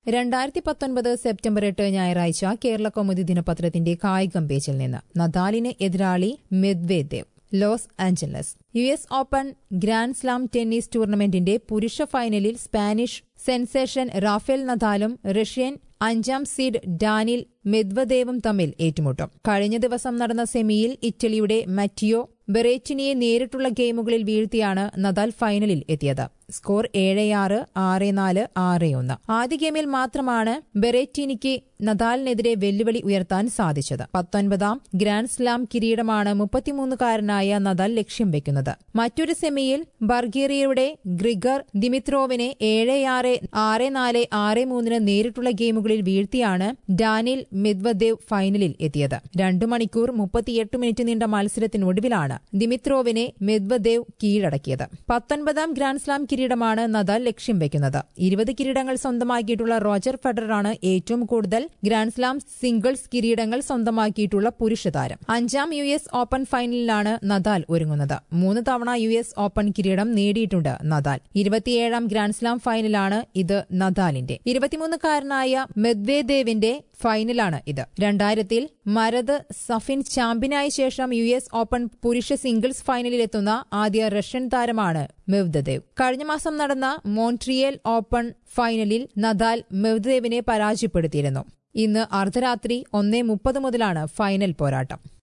രണ്ടായിരത്തി പത്തൊൻപത് സെപ്റ്റംബർ എട്ട് ഞായറാഴ്ച കേരള കൗമുദി ദിനപത്രത്തിന്റെ കായികം പേജിൽ നിന്ന് നദാലിന് എതിരാളി Medvedev Los Angeles U S open grand slam tennis ടൂർണമെന്റിന്റെ പുരുഷ ഫൈനലിൽ സ്പാനിഷ് സെൻസേഷൻ റാഫേൽ നദാലും റഷ്യൻ അഞ്ചാം സീഡ് ഡാനിൽ മെദ്വദേവും തമ്മിൽ ഏറ്റുമുട്ടും കഴിഞ്ഞ ദിവസം നടന്ന സെമിയിൽ ഇറ്റലിയുടെ മറ്റിയോ ബെറേറ്റിനിയെ നേരിട്ടുള്ള ഗെയിമുകളിൽ വീഴ്ത്തിയാണ് നദാൽ ഫൈനലിൽ എത്തിയത് സ്കോർ ഏഴ് ആറ് ആറ് നാല് ആറ് ഒന്ന് ആദ്യ ഗെയിമിൽ മാത്രമാണ് ബെറേറ്റിനിക്ക് നദാലിനെതിരെ വെല്ലുവിളി ഉയർത്താൻ സാധിച്ചത് പത്തൊൻപതാം ഗ്രാൻഡ് സ്ലാം കിരീടമാണ് മുപ്പത്തിമൂന്നുകാരനായ നദാൽ ലക്ഷ്യം വെക്കുന്നത് മറ്റൊരു സെമിയിൽ ബർഗേറിയയുടെ ഗ്രിഗർ ദിമിത്രോവിനെ ഏഴ് ആറ് ആറ് നാല് ആറ് മൂന്നിന് നേരിട്ടുള്ള ഗെയിമുകളിൽ വീഴ്ത്തിയാണ് ഡാനിൽ മെദ്വദേവ് ഫൈനലിൽ എത്തിയത് രണ്ടു മണിക്കൂർ മുപ്പത്തിയെട്ട് മിനിറ്റ് നീണ്ട മത്സരത്തിനൊടുവിലാണ് ദിമിത്രോവിനെ മെദ്വദേവ് കീഴടക്കിയത് പത്തൊൻപതാം ഗ്രാൻഡ് സ്ലാം കിരീടമാണ് നദാൽ ലക്ഷ്യം വെക്കുന്നത് ഇരുപത് കിരീടങ്ങൾ സ്വന്തമാക്കിയിട്ടുള്ള റോജർ ഫെഡററാണ് ഏറ്റവും കൂടുതൽ ഗ്രാൻഡ് സ്ലാം സിംഗിൾസ് കിരീടങ്ങൾ സ്വന്തമാക്കിയിട്ടുള്ള പുരുഷ താരം അഞ്ചാം യു എസ് ഓപ്പൺ ഫൈനലിലാണ് നദാൽ ഒരുങ്ങുന്നത് മൂന്ന് തവണ യു എസ് ഓപ്പൺ കിരീടം നേടിയിട്ടുണ്ട് നദാൽ ഇരുപത്തിയേഴാം ഗ്രാൻഡ് സ്ലാം ഫൈനലാണ് ഇത് നദാലിന്റെ ഇരുപത്തിമൂന്നുകാരനായ മെദ്വേദേവിന്റെ ഫൈനലാണ് ഇത് രണ്ടായിരത്തിൽ മരത് സഫിൻ ചാമ്പ്യനായ ശേഷം യു എസ് ഓപ്പൺ പുരുഷ സിംഗിൾസ് ഫൈനലിലെത്തുന്ന ആദ്യ റഷ്യൻ താരമാണ് മെവ്ദദേവ് കഴിഞ്ഞ മാസം നടന്ന മോൺട്രിയൽ ഓപ്പൺ ഫൈനലിൽ നദാൽ മെവ്ദദേവിനെ പരാജയപ്പെടുത്തിയിരുന്നു ഇന്ന് അർദ്ധരാത്രി ഒന്നേ മുപ്പത് മുതലാണ് ഫൈനൽ പോരാട്ടം